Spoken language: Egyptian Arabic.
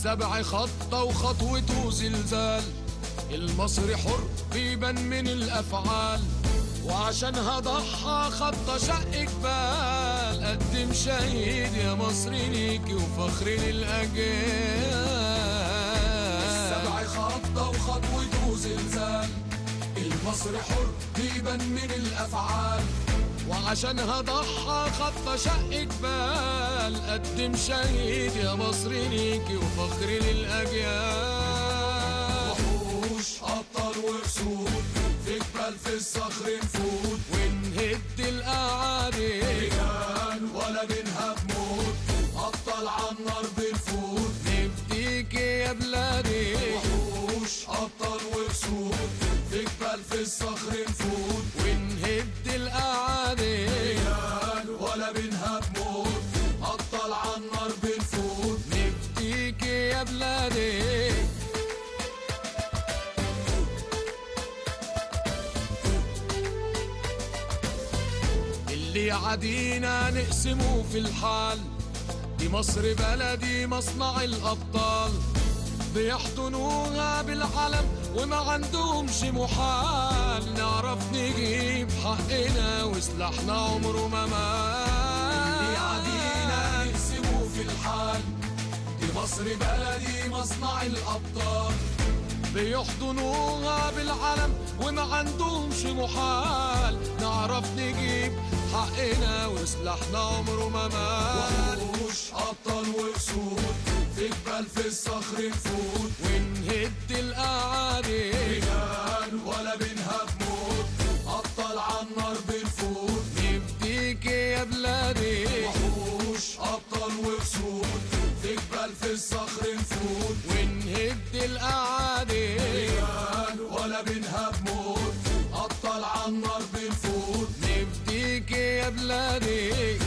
السبع خطة وخطوته زلزال المصري حر بيبان من الأفعال وعشانها ضحى خطة شق جبال قدم شهيد يا مصري ليكي وفخر للأجيال السبع خطة وخطوته زلزال المصري حر بيبان من الأفعال وعشانها ضحى خطة شق جبال قدم شهيد يا مصري ليكي وفخر للأجيال وحوش أبطال وأسود في جبال في الصخر نفوت ونهد الأعادي رجال ولا بينها بموت أبطال عالنار بنفوت نفديك يا بلادي وحوش أبطال وأسود في جبال في الصخر نفوت ونهد الأعادي رجال ولا بينها بموت أبطال عالنار بنفوت نفديك يا بلادي اللي عدينا نقسمه في الحال دي مصر بلدي مصنع الأبطال بيحضنوها بالعلم وما عندهمش محال نعرف نجيب حقنا وسلاحنا عمره ما مال اللي عدينا نقسمه في الحال دي مصر بلدي مصنع الأبطال بيحضنوها بالعلم وما عندهمش محال نعرف نجيب حقنا وسلاحنا عمره ما مال وحوش أبطال وأسود في جبال في الصخر نفوت ونهد الأعادي رجال ولا بينها بموت أبطال عالنار بنفوت نفديك يا بلادي وحوش أبطال وأسود في جبال في الصخر نفوت ونهد الأعادي رجال ولا بينها بموت أبطال عالنار بنفوت نفديك يا بلادي